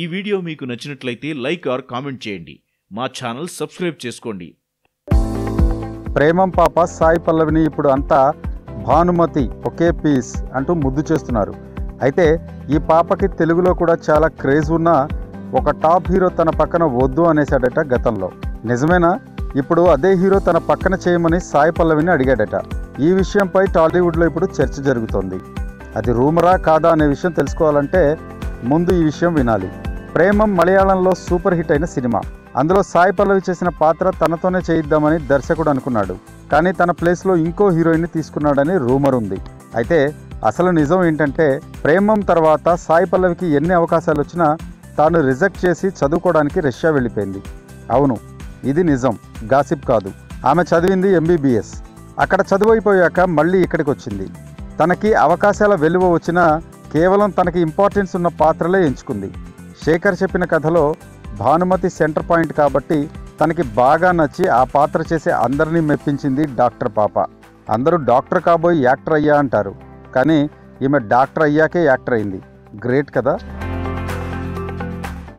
ఈ వీడియో మీకు నచ్చినట్లయితే లైక్ ఆర్ కామెంట్ చేయండి మా ఛానల్ సబ్స్క్రైబ్ చేసుకోండి ప్రేమం పాప సాయి పల్లవిని ఇప్పుడు అంతా భానుమతి ఒకే పీస్ అంటూ ముద్దు చేస్తున్నారు అయితే ఈ పాపకి తెలుగులో కూడా చాలా క్రేజ్ ఉన్న ఒక టాప్ హీరో తన పక్కన వద్దు అనేసాడట గతంలో నిజమేనా ఇప్పుడు అదే హీరో తన పక్కన చేయమని సాయి పల్లవిని అడిగాడట ఈ విషయంపై టాలీవుడ్లో ఇప్పుడు చర్చ జరుగుతోంది అది రూమరా కాదా అనే విషయం తెలుసుకోవాలంటే ముందు ఈ విషయం వినాలి ప్రేమం మలయాళంలో సూపర్ హిట్ అయిన సినిమా అందులో సాయి పల్లవి చేసిన పాత్ర తనతోనే చేయిద్దామని దర్శకుడు అనుకున్నాడు కానీ తన ప్లేస్లో ఇంకో హీరోయిన్ని తీసుకున్నాడని రూమర్ ఉంది అయితే అసలు నిజం ఏంటంటే ప్రేమం తర్వాత సాయి పల్లవికి ఎన్ని అవకాశాలు వచ్చినా తాను రిజెక్ట్ చేసి చదువుకోవడానికి రష్యా వెళ్ళిపోయింది అవును ఇది నిజం గాసిప్ కాదు ఆమె చదివింది ఎంబీబీఎస్ అక్కడ చదువైపోయాక మళ్ళీ ఇక్కడికి వచ్చింది తనకి అవకాశాల వెలువ వచ్చినా కేవలం తనకి ఇంపార్టెన్స్ ఉన్న పాత్రలే ఎంచుకుంది శేఖర్ చెప్పిన కథలో భానుమతి సెంటర్ పాయింట్ కాబట్టి తనకి బాగా నచ్చి ఆ పాత్ర చేసే అందరినీ మెప్పించింది డాక్టర్ పాప అందరూ డాక్టర్ కాబోయి యాక్టర్ అయ్యా అంటారు కానీ ఈమె డాక్టర్ అయ్యాకే యాక్టర్ అయింది గ్రేట్ కదా